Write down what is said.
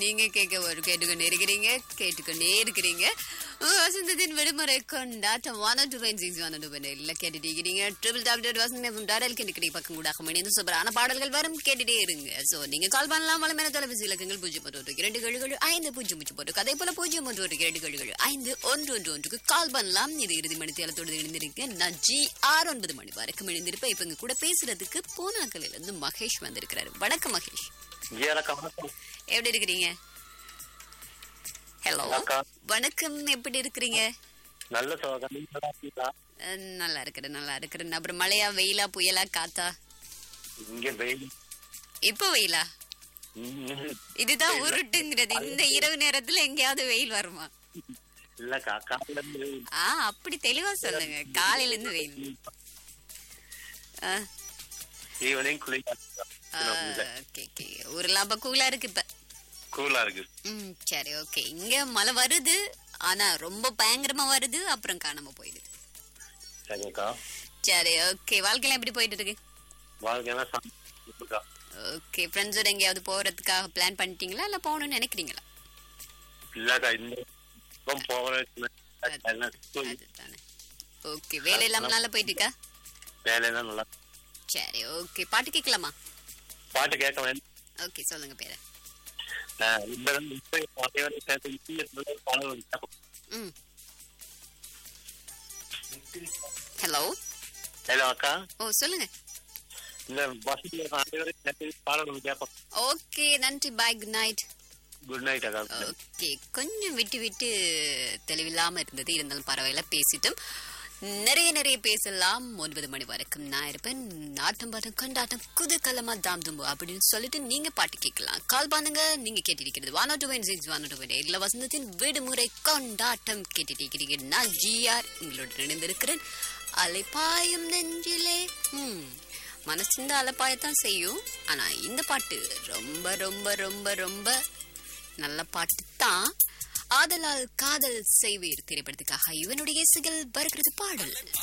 நீங்க கேட்க ஒரு கேட்டுக்கொண்டே இருக்கிறீங்க கேட்டுக்கொண்டே இருக்கிறீங்க உங்க வசந்தத்தின் விடுமுறை கொண்டாட்டம் one two five six one two five இல்லை கேட்டுட்டு இருக்கிறீங்க ட்ரிபிள் டாப் டாட் வசந்தம் டாடல் கிண்டிக்கிடி பக்கம் கூட இணைந்து சூப்பரான பாடல்கள் வரும் கேட்டுட்டே இருங்க சோ நீங்க கால் பண்ணலாம் வளமையான தொலைபேசி இலக்கங்கள் பூஜ்ஜியம் ஒன்று ஒன்று இரண்டு கழுகள் ஐந்து பூஜ்ஜியம் பூஜ்ஜியம் போட்டு அதே போல பூஜ்ஜியம் ஒன்று ஒன்று இரண்டு கழுகள் ஐந்து ஒன்று ஒன்று ஒன்றுக்கு கால் பண்ணலாம் இது இறுதி மணி தேலத்தோடு இணைந்திருக்கேன் நான் ஜி ஆறு ஒன்பது மணி வரைக்கும் இணைந்திருப்பேன் இப்ப இங்க கூட பேசுறதுக்கு பூனாக்கலையில இருந்து மகேஷ் வந்திருக்கிறாரு வணக்கம் மகேஷ் ஜி அக்கா வணக்கம் எப்படி இருக்கிறீங்க ஹலோ அக்கா வணக்கம் எப்படி இருக்கிறீங்க நல்ல சோகம் நீங்க நல்லா இருக்கீங்களா அஹ், நல்லா இருக்கிறேன் நல்லா இருக்கிறேன் அப்புறம் மழையா வெயிலா புயலா காத்தா இங்க வெயில் இப்போ வெயிலா ம், இதுதான் உருட்டுங்கிறது இந்த இரவு நேரத்துல எங்கேயாவது வெயில் வருமா இல்லக்கா காலையில இருந்து வெயில். ஆ அப்படி தெளிவா சொல்லுங்க காலையில இருந்து வெயில் ஆ, ஈவினிங் குளிக்க ஆ, ஓகே ஓகே ஊரெல்லாம் அப்ப கூலா இருக்கு இப்ப கூலா இருக்கு ம் சரி ஓகே இங்க மழை வருது ஆனா ரொம்ப பயங்கரமா வருது அப்புறம் காணாம போயிடுது சரிக்கா சரி ஓகே வாழ்க்கையில எப்படி போயிட்டு இருக்கு வாழ்க்கையெல்லாம் சாப்பிட்டுக்கா ஓகே ஃப்ரெண்ட்ஸோட எங்கேயாவது போறதுக்காக பிளான் பண்ணிட்டீங்களா இல்ல போகணும்னு நினைக்கிறீங்களா இல்லக்கா இந்த பக்கம் போகிறேன் அதுதானே ஓகே வேலை இல்லாம நல்லா போயிட்டு இருக்கா வேலையெல்லாம் நல்லா சரி ஓகே பாட்டு கேட்கலாமா பாட்டு கேட்க வேண்டாம் ஓகே சொல்லுங்க பேர நான் இந்த தடவை இப்ப அதே வேலை சேர்த்து இப்பயே நல்ல பாடல் ஒண்ணு கேட்போம். ம் ஹலோ ஹலோ அக்கா ஓ சொல்லுங்க இந்த பஸ்ல அதே வேலை சேர்த்து பாடல் ஒண்ணு கேட்போம் ஓகே நன்றி bye good night good night அக்கா ஓகே கொஞ்சம் விட்டு விட்டு தெளிவில்லாம இருந்தது இருந்தாலும் பரவாயில்ல பேசிட்டும் நிறைய நிறைய பேசலாம் ஒன்பது மணி வரைக்கும் நான் இருப்பேன் நாட்டம் பாட்டம் கொண்டாட்டம் குதூகலமா தாம் தும்பு அப்படின்னு சொல்லிட்டு நீங்க பாட்டு கேட்கலாம் கால் பண்ணுங்க நீங்க கேட்டிருக்கிறது one two one six one two one இல்ல வசந்தத்தின் விடுமுறை கொண்டாட்டம் கேட்டிருக்கிறீங்க நான் ஜிஆர் உங்களோட இணைந்திருக்கிறேன் அலைப்பாயும் நெஞ்சிலே ம் மனசு இந்த அலைப்பாயத்தான் செய்யும் ஆனா இந்த பாட்டு ரொம்ப ரொம்ப ரொம்ப ரொம்ப நல்ல பாட்டு தான் ஆதலால் காதல் செய்வீர் திரைப்படத்துக்காக இவனுடைய இசைகள் வருகிறது பாடல்